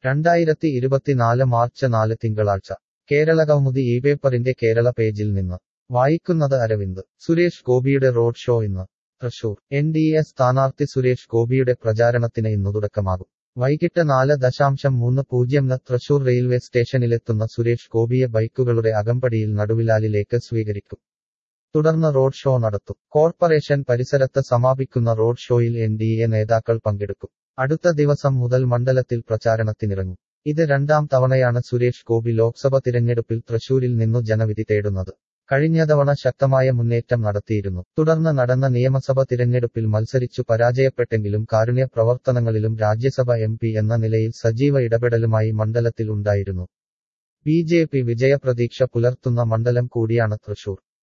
രണ്ടായിരത്തി ഇരുപത്തിനാല് മാർച്ച് നാല് തിങ്കളാഴ്ച കേരള കൗമുദി ഈ പേപ്പറിന്റെ കേരള പേജിൽ നിന്ന് വായിക്കുന്നത് അരവിന്ദ് സുരേഷ് ഗോപിയുടെ റോഡ് ഷോ ഇന്ന് തൃശൂർ എൻ ഡി എ സ്ഥാനാർത്ഥി സുരേഷ് ഗോപിയുടെ പ്രചാരണത്തിന് ഇന്നു തുടക്കമാകും വൈകിട്ട് നാല് ദശാംശം മൂന്ന് പൂജ്യംന് തൃശൂർ റെയിൽവേ സ്റ്റേഷനിലെത്തുന്ന സുരേഷ് ഗോപിയെ ബൈക്കുകളുടെ അകമ്പടിയിൽ നടുവിലാലിലേക്ക് സ്വീകരിക്കും തുടർന്ന് റോഡ് ഷോ നടത്തും കോർപ്പറേഷൻ പരിസരത്ത് സമാപിക്കുന്ന റോഡ് ഷോയിൽ എൻ ഡി എ നേതാക്കൾ പങ്കെടുക്കും അടുത്ത ദിവസം മുതൽ മണ്ഡലത്തിൽ പ്രചാരണത്തിനിറങ്ങും ഇത് രണ്ടാം തവണയാണ് സുരേഷ് ഗോപി ലോക്സഭ തിരഞ്ഞെടുപ്പിൽ തൃശൂരിൽ നിന്നു ജനവിധി തേടുന്നത് കഴിഞ്ഞ തവണ ശക്തമായ മുന്നേറ്റം നടത്തിയിരുന്നു തുടർന്ന് നടന്ന നിയമസഭ തിരഞ്ഞെടുപ്പിൽ മത്സരിച്ചു പരാജയപ്പെട്ടെങ്കിലും കാരുണ്യ പ്രവർത്തനങ്ങളിലും രാജ്യസഭ എം എന്ന നിലയിൽ സജീവ ഇടപെടലുമായി മണ്ഡലത്തിൽ ഉണ്ടായിരുന്നു ബി ജെ പി വിജയപ്രതീക്ഷ പുലർത്തുന്ന മണ്ഡലം കൂടിയാണ് തൃശൂർ